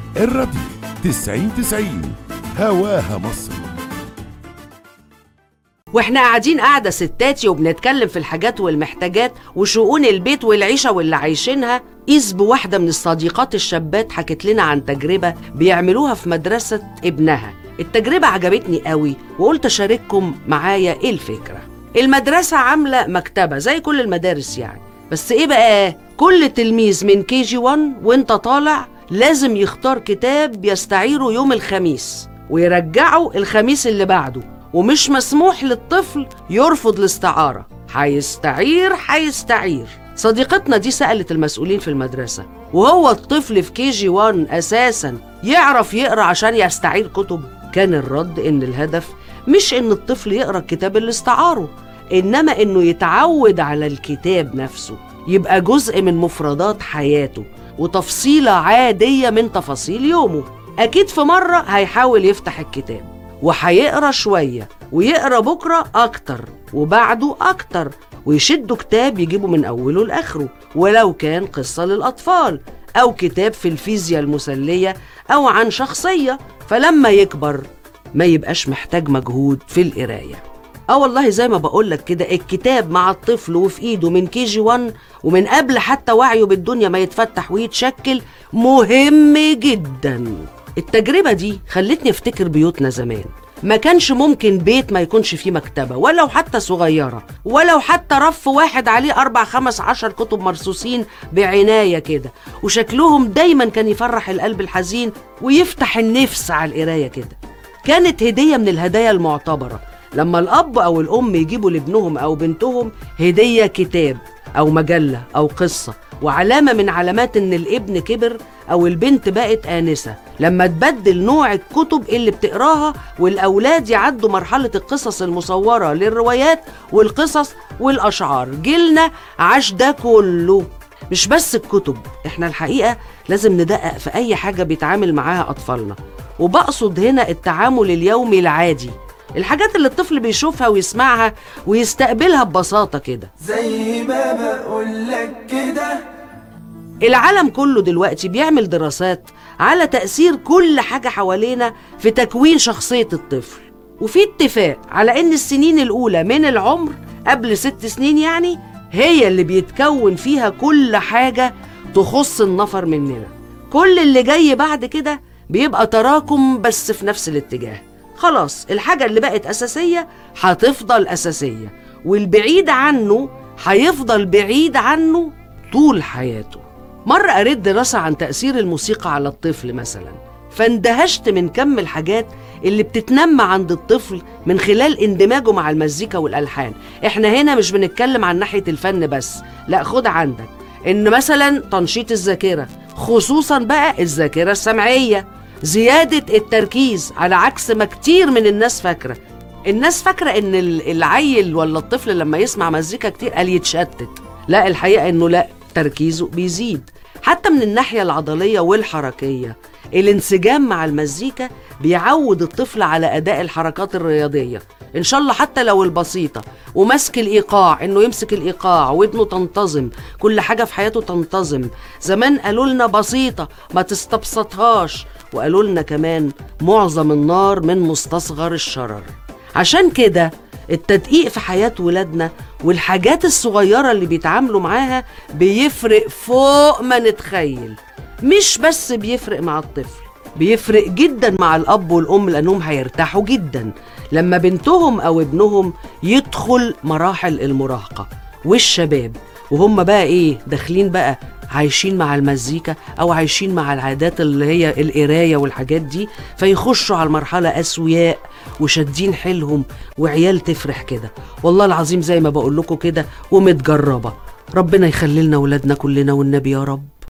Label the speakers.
Speaker 1: الراديو 90 90 هواها مصر
Speaker 2: واحنا قاعدين قاعدة ستاتي وبنتكلم في الحاجات والمحتاجات وشؤون البيت والعيشة واللي عايشينها إذ بواحدة من الصديقات الشابات حكت لنا عن تجربة بيعملوها في مدرسة ابنها التجربة عجبتني قوي وقلت أشارككم معايا إيه الفكرة المدرسة عاملة مكتبة زي كل المدارس يعني بس إيه بقى كل تلميذ من كي جي 1 وانت طالع لازم يختار كتاب يستعيره يوم الخميس ويرجعه الخميس اللي بعده ومش مسموح للطفل يرفض الاستعارة هيستعير هيستعير صديقتنا دي سألت المسؤولين في المدرسة وهو الطفل في كي جي 1 أساسا يعرف يقرأ عشان يستعير كتب كان الرد إن الهدف مش إن الطفل يقرأ الكتاب اللي استعاره إنما إنه يتعود على الكتاب نفسه يبقى جزء من مفردات حياته وتفصيلة عادية من تفاصيل يومه أكيد في مرة هيحاول يفتح الكتاب وهيقرا شوية ويقرا بكرة أكتر وبعده أكتر ويشدوا كتاب يجيبه من أوله لآخره ولو كان قصة للأطفال أو كتاب في الفيزياء المسلية أو عن شخصية فلما يكبر ما يبقاش محتاج مجهود في القراية اه والله زي ما بقولك كده الكتاب مع الطفل وفي ايده من كي جي 1 ومن قبل حتى وعيه بالدنيا ما يتفتح ويتشكل مهم جدا التجربة دي خلتني افتكر بيوتنا زمان ما كانش ممكن بيت ما يكونش فيه مكتبة ولو حتى صغيرة ولو حتى رف واحد عليه أربع خمس عشر كتب مرصوصين بعناية كده وشكلهم دايما كان يفرح القلب الحزين ويفتح النفس على القراية كده كانت هدية من الهدايا المعتبرة لما الأب أو الأم يجيبوا لابنهم أو بنتهم هدية كتاب أو مجلة أو قصة وعلامة من علامات إن الابن كبر أو البنت بقت آنسة لما تبدل نوع الكتب اللي بتقراها والأولاد يعدوا مرحلة القصص المصورة للروايات والقصص والأشعار جيلنا عاش ده كله مش بس الكتب احنا الحقيقة لازم ندقق في أي حاجة بيتعامل معاها أطفالنا وبقصد هنا التعامل اليومي العادي الحاجات اللي الطفل بيشوفها ويسمعها ويستقبلها ببساطة كده
Speaker 3: زي ما بقولك كده
Speaker 2: العالم كله دلوقتي بيعمل دراسات على تأثير كل حاجة حوالينا في تكوين شخصية الطفل وفي اتفاق على إن السنين الأولى من العمر قبل ست سنين يعني هي اللي بيتكون فيها كل حاجة تخص النفر مننا كل اللي جاي بعد كده بيبقى تراكم بس في نفس الاتجاه خلاص الحاجة اللي بقت أساسية هتفضل أساسية والبعيد عنه هيفضل بعيد عنه طول حياته مرة قريت دراسة عن تأثير الموسيقى على الطفل مثلا فاندهشت من كم الحاجات اللي بتتنمى عند الطفل من خلال اندماجه مع المزيكا والألحان احنا هنا مش بنتكلم عن ناحية الفن بس لا خد عندك ان مثلا تنشيط الذاكرة خصوصا بقى الذاكرة السمعية زيادة التركيز على عكس ما كتير من الناس فاكرة الناس فاكرة ان ال- العيل ولا الطفل لما يسمع مزيكا كتير قال يتشتت لا الحقيقة انه لا تركيزه بيزيد حتى من الناحية العضلية والحركية الانسجام مع المزيكا بيعود الطفل على أداء الحركات الرياضية إن شاء الله حتى لو البسيطة ومسك الإيقاع إنه يمسك الإيقاع ودنه تنتظم كل حاجة في حياته تنتظم زمان قالوا لنا بسيطة ما تستبسطهاش وقالوا لنا كمان معظم النار من مستصغر الشرر عشان كده التدقيق في حياة ولادنا والحاجات الصغيرة اللي بيتعاملوا معاها بيفرق فوق ما نتخيل مش بس بيفرق مع الطفل بيفرق جدا مع الأب والأم لأنهم هيرتاحوا جدا لما بنتهم أو ابنهم يدخل مراحل المراهقة والشباب وهم بقى إيه داخلين بقى عايشين مع المزيكا أو عايشين مع العادات اللي هي القراية والحاجات دي فيخشوا على المرحلة أسوياء وشادين حيلهم وعيال تفرح كده والله العظيم زي ما بقول لكم كده ومتجربة ربنا يخلي لنا ولادنا كلنا والنبي يا رب